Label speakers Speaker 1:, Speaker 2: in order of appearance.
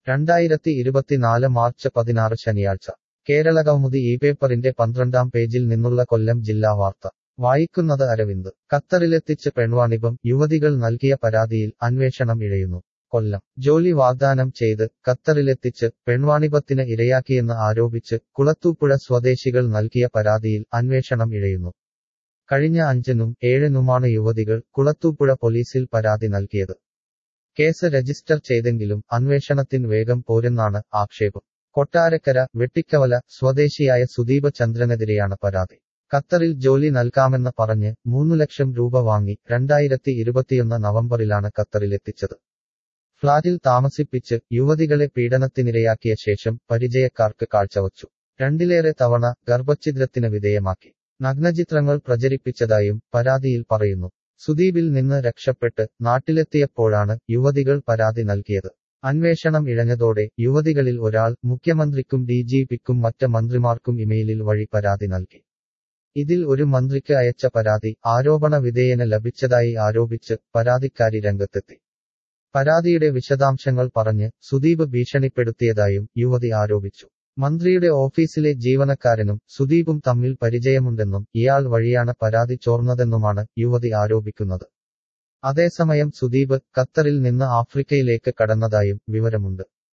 Speaker 1: രണ്ടായിരത്തി ഇരുപത്തിനാല് മാർച്ച് പതിനാറ് ശനിയാഴ്ച കേരളകൗമുദി ഈ പേപ്പറിന്റെ പന്ത്രണ്ടാം പേജിൽ നിന്നുള്ള കൊല്ലം ജില്ലാ വാർത്ത വായിക്കുന്നത് അരവിന്ദ് ഖത്തറിലെത്തിച്ച് പെൺവാണിഭം യുവതികൾ നൽകിയ പരാതിയിൽ അന്വേഷണം ഇഴയുന്നു കൊല്ലം ജോലി വാഗ്ദാനം ചെയ്ത് ഖത്തറിലെത്തിച്ച് പെൺവാണിഭത്തിന് ഇരയാക്കിയെന്ന് ആരോപിച്ച് കുളത്തൂപ്പുഴ സ്വദേശികൾ നൽകിയ പരാതിയിൽ അന്വേഷണം ഇഴയുന്നു കഴിഞ്ഞ അഞ്ചിനും ഏഴിനുമാണ് യുവതികൾ കുളത്തൂപ്പുഴ പോലീസിൽ പരാതി നൽകിയത് കേസ് രജിസ്റ്റർ ചെയ്തെങ്കിലും അന്വേഷണത്തിന് വേഗം പോരെന്നാണ് ആക്ഷേപം കൊട്ടാരക്കര വെട്ടിക്കവല സ്വദേശിയായ സുദീപ ചന്ദ്രനെതിരെയാണ് പരാതി ഖത്തറിൽ ജോലി നൽകാമെന്ന് പറഞ്ഞ് മൂന്നു ലക്ഷം രൂപ വാങ്ങി രണ്ടായിരത്തി ഇരുപത്തിയൊന്ന് നവംബറിലാണ് ഖത്തറിലെത്തിച്ചത് ഫ്ളാറ്റിൽ താമസിപ്പിച്ച് യുവതികളെ പീഡനത്തിനിരയാക്കിയ ശേഷം പരിചയക്കാർക്ക് കാഴ്ചവച്ചു രണ്ടിലേറെ തവണ ഗർഭഛിദ്രത്തിന് വിധേയമാക്കി നഗ്നചിത്രങ്ങൾ പ്രചരിപ്പിച്ചതായും പരാതിയിൽ പറയുന്നു സുദീപിൽ നിന്ന് രക്ഷപ്പെട്ട് നാട്ടിലെത്തിയപ്പോഴാണ് യുവതികൾ പരാതി നൽകിയത് അന്വേഷണം ഇഴഞ്ഞതോടെ യുവതികളിൽ ഒരാൾ മുഖ്യമന്ത്രിക്കും ഡി ജി പിക്കും മറ്റ് മന്ത്രിമാർക്കും ഇമെയിലിൽ വഴി പരാതി നൽകി ഇതിൽ ഒരു മന്ത്രിക്ക് അയച്ച പരാതി ആരോപണ വിധേയന ലഭിച്ചതായി ആരോപിച്ച് പരാതിക്കാരി രംഗത്തെത്തി പരാതിയുടെ വിശദാംശങ്ങൾ പറഞ്ഞ് സുദീപ് ഭീഷണിപ്പെടുത്തിയതായും യുവതി ആരോപിച്ചു മന്ത്രിയുടെ ഓഫീസിലെ ജീവനക്കാരനും സുദീപും തമ്മിൽ പരിചയമുണ്ടെന്നും ഇയാൾ വഴിയാണ് പരാതി ചോർന്നതെന്നുമാണ് യുവതി ആരോപിക്കുന്നത് അതേസമയം സുദീപ് ഖത്തറിൽ നിന്ന് ആഫ്രിക്കയിലേക്ക് കടന്നതായും വിവരമുണ്ട്